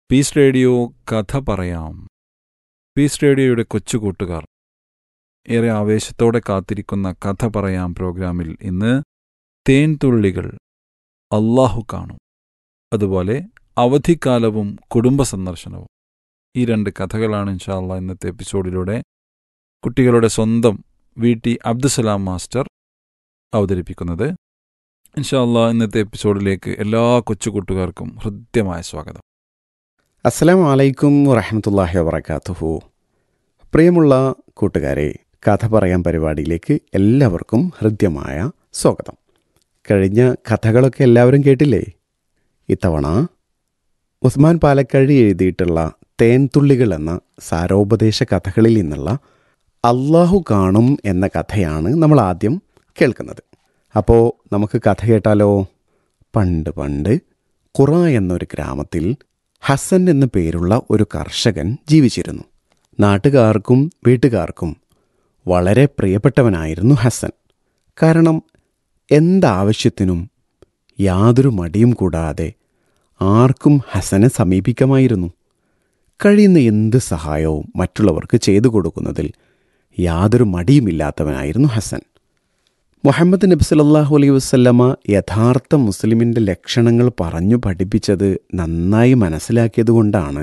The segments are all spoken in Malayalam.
പീസ് റേഡിയോ കഥ പറയാം പീസ് റേഡിയോയുടെ കൊച്ചു കൂട്ടുകാർ ഏറെ ആവേശത്തോടെ കാത്തിരിക്കുന്ന കഥ പറയാം പ്രോഗ്രാമിൽ ഇന്ന് തേൻതുള്ളികൾ അള്ളാഹു കാണും അതുപോലെ അവധിക്കാലവും കുടുംബ സന്ദർശനവും ഈ രണ്ട് കഥകളാണ് ഇൻഷാല്ല ഇന്നത്തെ എപ്പിസോഡിലൂടെ കുട്ടികളുടെ സ്വന്തം വി ടി അബ്ദുസലാം മാസ്റ്റർ അവതരിപ്പിക്കുന്നത് ഇൻഷാല്ല ഇന്നത്തെ എപ്പിസോഡിലേക്ക് എല്ലാ കൊച്ചു കൂട്ടുകാർക്കും ഹൃദ്യമായ സ്വാഗതം അസ്സലാം വലൈക്കും വറഹമത്തല്ലാഹി വബർക്കാത്തുഹു പ്രിയമുള്ള കൂട്ടുകാരെ കഥ പറയാൻ പരിപാടിയിലേക്ക് എല്ലാവർക്കും ഹൃദ്യമായ സ്വാഗതം കഴിഞ്ഞ കഥകളൊക്കെ എല്ലാവരും കേട്ടില്ലേ ഇത്തവണ ഉസ്മാൻ പാലക്കഴി എഴുതിയിട്ടുള്ള തേൻതുള്ളികൾ എന്ന സാരോപദേശ കഥകളിൽ നിന്നുള്ള അള്ളാഹു കാണും എന്ന കഥയാണ് നമ്മൾ ആദ്യം കേൾക്കുന്നത് അപ്പോൾ നമുക്ക് കഥ കേട്ടാലോ പണ്ട് പണ്ട് ഖുറ എന്നൊരു ഗ്രാമത്തിൽ ഹസൻ എന്നു പേരുള്ള ഒരു കർഷകൻ ജീവിച്ചിരുന്നു നാട്ടുകാർക്കും വീട്ടുകാർക്കും വളരെ പ്രിയപ്പെട്ടവനായിരുന്നു ഹസൻ കാരണം എന്താവശ്യത്തിനും യാതൊരു മടിയും കൂടാതെ ആർക്കും ഹസനെ സമീപിക്കാമായിരുന്നു കഴിയുന്ന എന്ത് സഹായവും മറ്റുള്ളവർക്ക് ചെയ്തു കൊടുക്കുന്നതിൽ യാതൊരു മടിയുമില്ലാത്തവനായിരുന്നു ഹസൻ മുഹമ്മദ് നബി സല്ലല്ലാഹു അലൈഹി വസല്ലമ യഥാർത്ഥ മുസ്ലിമിൻ്റെ ലക്ഷണങ്ങൾ പറഞ്ഞു പഠിപ്പിച്ചത് നന്നായി മനസ്സിലാക്കിയതുകൊണ്ടാണ്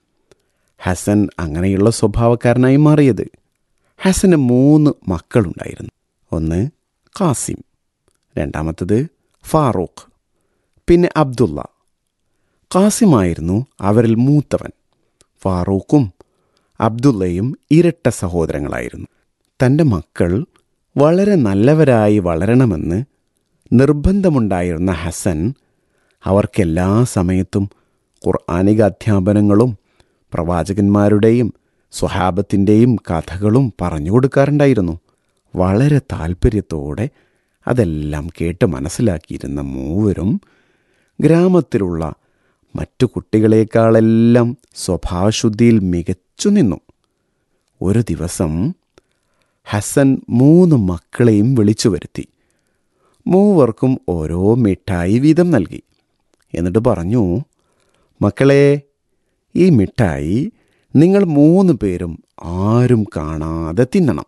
ഹസൻ അങ്ങനെയുള്ള സ്വഭാവക്കാരനായി മാറിയത് ഹസന് മൂന്ന് മക്കളുണ്ടായിരുന്നു ഒന്ന് ഖാസിം രണ്ടാമത്തത് ഫാറൂഖ് പിന്നെ അബ്ദുള്ള ഖാസിമായിരുന്നു അവരിൽ മൂത്തവൻ ഫാറൂഖും അബ്ദുള്ളയും ഇരട്ട സഹോദരങ്ങളായിരുന്നു തൻ്റെ മക്കൾ വളരെ നല്ലവരായി വളരണമെന്ന് നിർബന്ധമുണ്ടായിരുന്ന ഹസൻ അവർക്കെല്ലാ സമയത്തും ഖുർആാനിക അധ്യാപനങ്ങളും പ്രവാചകന്മാരുടെയും സ്വഹാബത്തിൻ്റെയും കഥകളും പറഞ്ഞു കൊടുക്കാറുണ്ടായിരുന്നു വളരെ താല്പര്യത്തോടെ അതെല്ലാം കേട്ട് മനസ്സിലാക്കിയിരുന്ന മൂവരും ഗ്രാമത്തിലുള്ള മറ്റു കുട്ടികളെക്കാളെല്ലാം സ്വഭാവശുദ്ധിയിൽ മികച്ചു നിന്നു ഒരു ദിവസം ഹസൻ മൂന്ന് മക്കളെയും വിളിച്ചു വരുത്തി മൂവർക്കും ഓരോ മിഠായി വീതം നൽകി എന്നിട്ട് പറഞ്ഞു മക്കളെ ഈ മിഠായി നിങ്ങൾ മൂന്ന് പേരും ആരും കാണാതെ തിന്നണം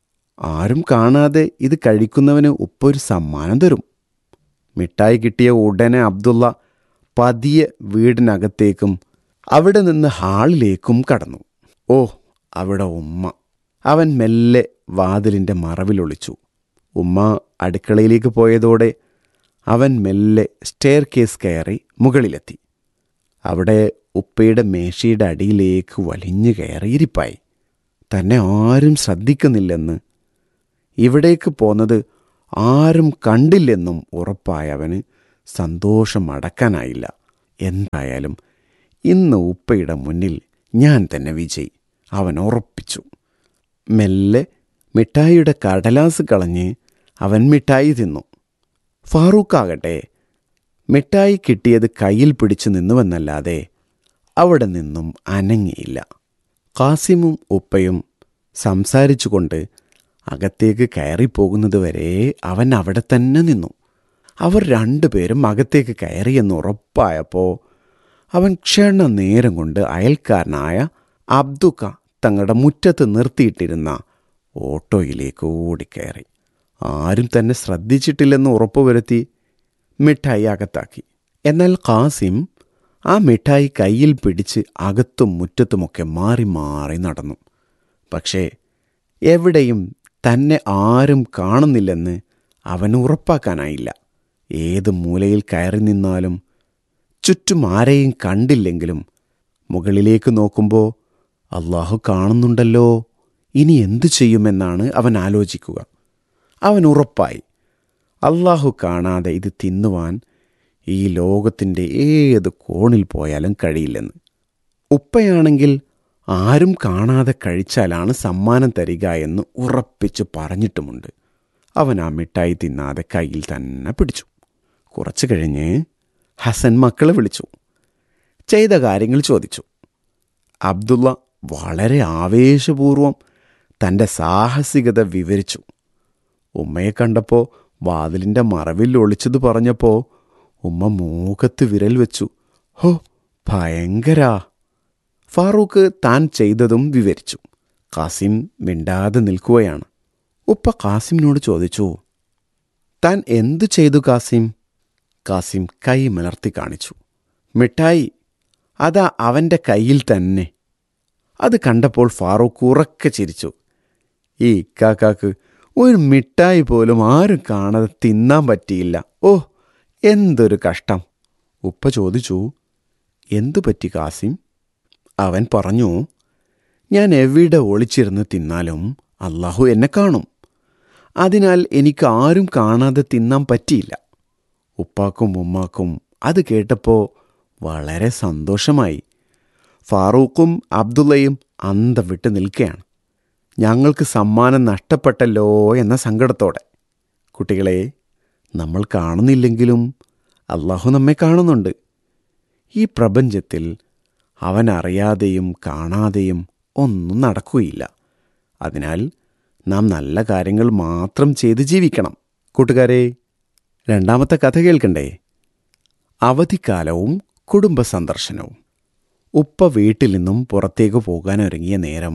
ആരും കാണാതെ ഇത് കഴിക്കുന്നവന് ഉപ്പൊരു സമ്മാനം തരും മിഠായി കിട്ടിയ ഉടനെ അബ്ദുള്ള പതിയെ വീടിനകത്തേക്കും അവിടെ നിന്ന് ഹാളിലേക്കും കടന്നു ഓ അവിടെ ഉമ്മ അവൻ മെല്ലെ വാതിലിൻ്റെ മറവിലൊളിച്ചു ഉമ്മ അടുക്കളയിലേക്ക് പോയതോടെ അവൻ മെല്ലെ സ്റ്റെയർ കേസ് കയറി മുകളിലെത്തി അവിടെ ഉപ്പയുടെ മേശയുടെ അടിയിലേക്ക് വലിഞ്ഞു കയറി ഇരിപ്പായി തന്നെ ആരും ശ്രദ്ധിക്കുന്നില്ലെന്ന് ഇവിടേക്ക് പോന്നത് ആരും കണ്ടില്ലെന്നും ഉറപ്പായവന് സന്തോഷം അടക്കാനായില്ല എന്തായാലും ഇന്ന് ഉപ്പയുടെ മുന്നിൽ ഞാൻ തന്നെ വിജയ് അവൻ ഉറപ്പിച്ചു മെല്ലെ മിഠായിയുടെ കടലാസ് കളഞ്ഞ് അവൻ മിഠായി തിന്നു ഫാറൂഖാകട്ടെ മിഠായി കിട്ടിയത് കയ്യിൽ പിടിച്ചു നിന്നുവെന്നല്ലാതെ അവിടെ നിന്നും അനങ്ങിയില്ല കാസിമും ഉപ്പയും സംസാരിച്ചുകൊണ്ട് അകത്തേക്ക് കയറിപ്പോകുന്നതുവരെ അവൻ അവിടെ തന്നെ നിന്നു അവർ രണ്ടുപേരും അകത്തേക്ക് കയറിയെന്ന് ഉറപ്പായപ്പോൾ അവൻ ക്ഷണ നേരം കൊണ്ട് അയൽക്കാരനായ അബ്ദുക്ക തങ്ങളുടെ മുറ്റത്ത് നിർത്തിയിട്ടിരുന്ന ഓട്ടോയിലേക്ക് ഓടിക്കയറി ആരും തന്നെ ശ്രദ്ധിച്ചിട്ടില്ലെന്ന് ഉറപ്പുവരുത്തി മിഠായി അകത്താക്കി എന്നാൽ ഖാസിം ആ മിഠായി കയ്യിൽ പിടിച്ച് അകത്തും മുറ്റത്തുമൊക്കെ മാറി മാറി നടന്നു പക്ഷേ എവിടെയും തന്നെ ആരും കാണുന്നില്ലെന്ന് അവന് ഉറപ്പാക്കാനായില്ല ഏത് മൂലയിൽ കയറി നിന്നാലും ചുറ്റും ആരെയും കണ്ടില്ലെങ്കിലും മുകളിലേക്ക് നോക്കുമ്പോൾ അള്ളാഹു കാണുന്നുണ്ടല്ലോ ഇനി എന്തു ചെയ്യുമെന്നാണ് അവൻ ആലോചിക്കുക അവൻ ഉറപ്പായി അള്ളാഹു കാണാതെ ഇത് തിന്നുവാൻ ഈ ലോകത്തിൻ്റെ ഏത് കോണിൽ പോയാലും കഴിയില്ലെന്ന് ഉപ്പയാണെങ്കിൽ ആരും കാണാതെ കഴിച്ചാലാണ് സമ്മാനം തരിക എന്ന് ഉറപ്പിച്ച് പറഞ്ഞിട്ടുമുണ്ട് അവൻ ആ മിഠായി തിന്നാതെ കയ്യിൽ തന്നെ പിടിച്ചു കുറച്ചു കഴിഞ്ഞ് ഹസൻ മക്കളെ വിളിച്ചു ചെയ്ത കാര്യങ്ങൾ ചോദിച്ചു അബ്ദുള്ള വളരെ ആവേശപൂർവം തൻ്റെ സാഹസികത വിവരിച്ചു ഉമ്മയെ കണ്ടപ്പോൾ വാതിലിൻ്റെ മറവിൽ ഒളിച്ചത് പറഞ്ഞപ്പോൾ ഉമ്മ മൂക്കത്ത് വിരൽ വെച്ചു ഹോ ഭയങ്കരാ ഫാറൂഖ് താൻ ചെയ്തതും വിവരിച്ചു കാസിം മിണ്ടാതെ നിൽക്കുകയാണ് ഉപ്പ കാസിമിനോട് ചോദിച്ചു താൻ എന്തു ചെയ്തു കാസിം കാസിം കൈ മലർത്തി കാണിച്ചു മിഠായി അതാ അവൻ്റെ കയ്യിൽ തന്നെ അത് കണ്ടപ്പോൾ ഫാറൂഖ് ഉറക്കെ ചിരിച്ചു ഈ ഇക്കാക്കാക്ക് ഒരു മിഠായി പോലും ആരും കാണാതെ തിന്നാൻ പറ്റിയില്ല ഓ എന്തൊരു കഷ്ടം ഉപ്പ ചോദിച്ചു എന്തു പറ്റി കാസിം അവൻ പറഞ്ഞു ഞാൻ എവിടെ ഒളിച്ചിരുന്ന് തിന്നാലും അള്ളാഹു എന്നെ കാണും അതിനാൽ എനിക്ക് ആരും കാണാതെ തിന്നാൻ പറ്റിയില്ല ഉപ്പാക്കും ഉമ്മാക്കും അത് കേട്ടപ്പോൾ വളരെ സന്തോഷമായി ഫാറൂഖും അബ്ദുള്ളയും അന്തം വിട്ട് നിൽക്കുകയാണ് ഞങ്ങൾക്ക് സമ്മാനം നഷ്ടപ്പെട്ടല്ലോ എന്ന സങ്കടത്തോടെ കുട്ടികളെ നമ്മൾ കാണുന്നില്ലെങ്കിലും അള്ളാഹു നമ്മെ കാണുന്നുണ്ട് ഈ പ്രപഞ്ചത്തിൽ അവൻ അറിയാതെയും കാണാതെയും ഒന്നും നടക്കുകയില്ല അതിനാൽ നാം നല്ല കാര്യങ്ങൾ മാത്രം ചെയ്ത് ജീവിക്കണം കൂട്ടുകാരെ രണ്ടാമത്തെ കഥ കേൾക്കണ്ടേ അവധിക്കാലവും കുടുംബ സന്ദർശനവും ഉപ്പ വീട്ടിൽ നിന്നും പുറത്തേക്ക് പോകാനൊരുങ്ങിയ നേരം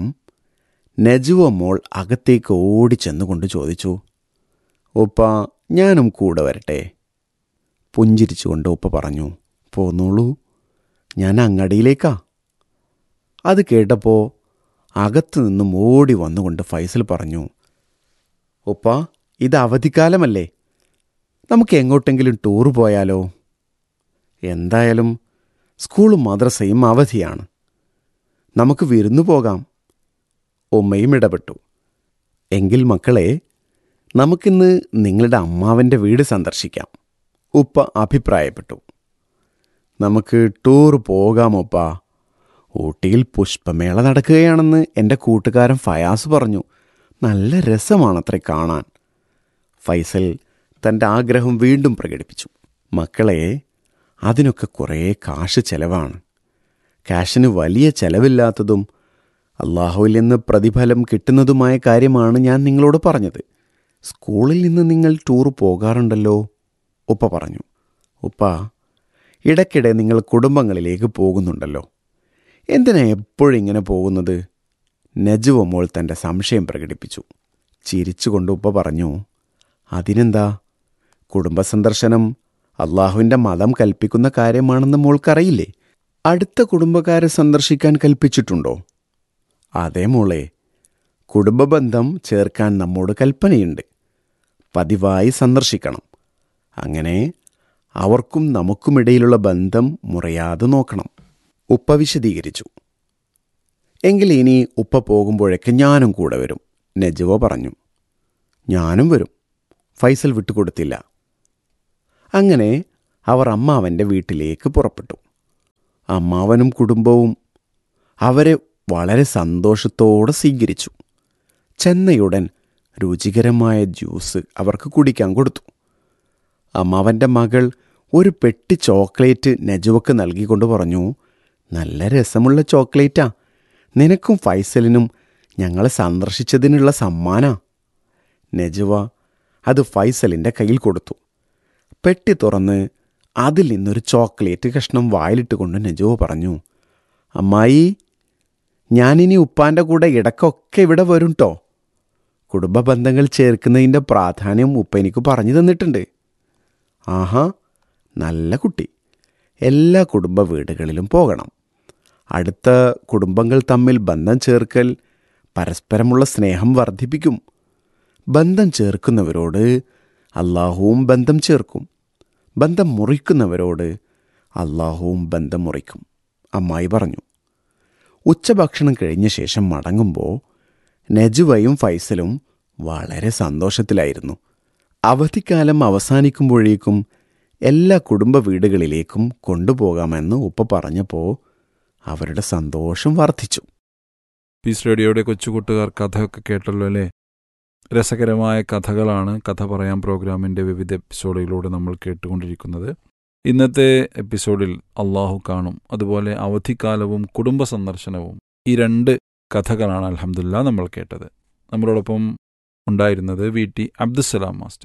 നജുവ മോൾ അകത്തേക്ക് ഓടിച്ചെന്നുകൊണ്ട് ചോദിച്ചു ഉപ്പ ഞാനും കൂടെ വരട്ടെ പുഞ്ചിരിച്ചുകൊണ്ട് ഉപ്പ പറഞ്ഞു പോന്നോളൂ ഞാൻ അങ്ങടിയിലേക്കാ അത് കേട്ടപ്പോൾ അകത്തു നിന്നും ഓടി വന്നുകൊണ്ട് ഫൈസൽ പറഞ്ഞു ഉപ്പ ഇത് അവധിക്കാലമല്ലേ നമുക്ക് എങ്ങോട്ടെങ്കിലും ടൂർ പോയാലോ എന്തായാലും സ്കൂളും മദ്രസയും അവധിയാണ് നമുക്ക് വിരുന്നു പോകാം ഉമ്മയും ഇടപെട്ടു എങ്കിൽ മക്കളെ നമുക്കിന്ന് നിങ്ങളുടെ അമ്മാവൻ്റെ വീട് സന്ദർശിക്കാം ഉപ്പ അഭിപ്രായപ്പെട്ടു നമുക്ക് ടൂർ പോകാമോപ്പ ഊട്ടിയിൽ പുഷ്പമേള നടക്കുകയാണെന്ന് എൻ്റെ കൂട്ടുകാരൻ ഫയാസ് പറഞ്ഞു നല്ല രസമാണത്രേ കാണാൻ ഫൈസൽ തൻ്റെ ആഗ്രഹം വീണ്ടും പ്രകടിപ്പിച്ചു മക്കളെ അതിനൊക്കെ കുറേ കാശ് ചെലവാണ് കാശിന് വലിയ ചെലവില്ലാത്തതും അള്ളാഹുവിൽ നിന്ന് പ്രതിഫലം കിട്ടുന്നതുമായ കാര്യമാണ് ഞാൻ നിങ്ങളോട് പറഞ്ഞത് സ്കൂളിൽ നിന്ന് നിങ്ങൾ ടൂർ പോകാറുണ്ടല്ലോ ഉപ്പ പറഞ്ഞു ഉപ്പ ഇടയ്ക്കിടെ നിങ്ങൾ കുടുംബങ്ങളിലേക്ക് പോകുന്നുണ്ടല്ലോ എന്തിനാ എപ്പോഴും ഇങ്ങനെ പോകുന്നത് നജുവ മോൾ തൻ്റെ സംശയം പ്രകടിപ്പിച്ചു ചിരിച്ചുകൊണ്ട് ഉപ്പ പറഞ്ഞു അതിനെന്താ കുടുംബസന്ദർശനം അള്ളാഹുവിൻ്റെ മതം കൽപ്പിക്കുന്ന കാര്യമാണെന്ന് മോൾക്കറിയില്ലേ അടുത്ത കുടുംബക്കാരെ സന്ദർശിക്കാൻ കൽപ്പിച്ചിട്ടുണ്ടോ അതേ മോളെ കുടുംബബന്ധം ചേർക്കാൻ നമ്മോട് കൽപ്പനയുണ്ട് പതിവായി സന്ദർശിക്കണം അങ്ങനെ അവർക്കും നമുക്കുമിടയിലുള്ള ബന്ധം മുറിയാതെ നോക്കണം ഉപ്പ വിശദീകരിച്ചു എങ്കിൽ ഇനി ഉപ്പ പോകുമ്പോഴൊക്കെ ഞാനും കൂടെ വരും നജുവ പറഞ്ഞു ഞാനും വരും ഫൈസൽ വിട്ടുകൊടുത്തില്ല അങ്ങനെ അവർ അമ്മാവൻ്റെ വീട്ടിലേക്ക് പുറപ്പെട്ടു അമ്മാവനും കുടുംബവും അവരെ വളരെ സന്തോഷത്തോടെ സ്വീകരിച്ചു ചെന്നയുടൻ രുചികരമായ ജ്യൂസ് അവർക്ക് കുടിക്കാൻ കൊടുത്തു അമ്മാവൻ്റെ മകൾ ഒരു പെട്ടി ചോക്ലേറ്റ് നജുവക്ക് നൽകിക്കൊണ്ട് പറഞ്ഞു നല്ല രസമുള്ള ചോക്ലേറ്റാ നിനക്കും ഫൈസലിനും ഞങ്ങളെ സന്ദർശിച്ചതിനുള്ള സമ്മാനാ നജുവ അത് ഫൈസലിൻ്റെ കയ്യിൽ കൊടുത്തു പെട്ടി തുറന്ന് അതിൽ നിന്നൊരു ചോക്ലേറ്റ് കഷ്ണം വായിലിട്ടുകൊണ്ട് നജുവ പറഞ്ഞു അമ്മായി ഞാനിനി ഉപ്പാൻ്റെ കൂടെ ഇടയ്ക്കൊക്കെ ഇവിടെ വരും ട്ടോ കുടുംബ ബന്ധങ്ങൾ ചേർക്കുന്നതിൻ്റെ പ്രാധാന്യം ഉപ്പ എനിക്ക് പറഞ്ഞു തന്നിട്ടുണ്ട് ആഹാ നല്ല കുട്ടി എല്ലാ കുടുംബ വീടുകളിലും പോകണം അടുത്ത കുടുംബങ്ങൾ തമ്മിൽ ബന്ധം ചേർക്കൽ പരസ്പരമുള്ള സ്നേഹം വർദ്ധിപ്പിക്കും ബന്ധം ചേർക്കുന്നവരോട് അള്ളാഹുവും ബന്ധം ചേർക്കും ബന്ധം മുറിക്കുന്നവരോട് അള്ളാഹുവും ബന്ധം മുറിക്കും അമ്മായി പറഞ്ഞു ഉച്ചഭക്ഷണം കഴിഞ്ഞ ശേഷം മടങ്ങുമ്പോൾ നജുവയും ഫൈസലും വളരെ സന്തോഷത്തിലായിരുന്നു അവധിക്കാലം അവസാനിക്കുമ്പോഴേക്കും എല്ലാ കുടുംബ വീടുകളിലേക്കും കൊണ്ടുപോകാമെന്ന് ഉപ്പ പറഞ്ഞപ്പോൾ അവരുടെ സന്തോഷം വർദ്ധിച്ചു പീസ് റേഡിയോയുടെ കൊച്ചുകൂട്ടുകാർ കഥയൊക്കെ കേട്ടല്ലോ അല്ലേ രസകരമായ കഥകളാണ് കഥ പറയാം പ്രോഗ്രാമിൻ്റെ വിവിധ എപ്പിസോഡുകളിലൂടെ നമ്മൾ കേട്ടുകൊണ്ടിരിക്കുന്നത് ഇന്നത്തെ എപ്പിസോഡിൽ അള്ളാഹു കാണും അതുപോലെ അവധിക്കാലവും കുടുംബ സന്ദർശനവും ഈ രണ്ട് കഥകളാണ് അലഹമില്ല നമ്മൾ കേട്ടത് നമ്മളോടൊപ്പം ഉണ്ടായിരുന്നത് വി ടി അബ്ദുസലാം മാസ്റ്റർ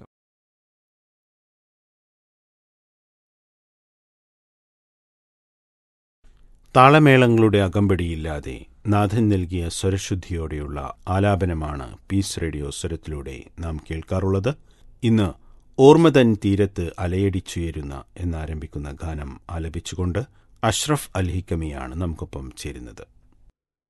താളമേളങ്ങളുടെ അകമ്പടിയില്ലാതെ നാഥൻ നൽകിയ സ്വരശുദ്ധിയോടെയുള്ള ആലാപനമാണ് പീസ് റേഡിയോ സ്വരത്തിലൂടെ നാം കേൾക്കാറുള്ളത് ഇന്ന് ഓർമ്മതൻ തീരത്ത് അലയടിച്ചുയരുന്ന എന്നാരംഭിക്കുന്ന ഗാനം ആലപിച്ചുകൊണ്ട് അഷ്റഫ് അൽഹിക്കമിയാണ് നമുക്കൊപ്പം ചേരുന്നത്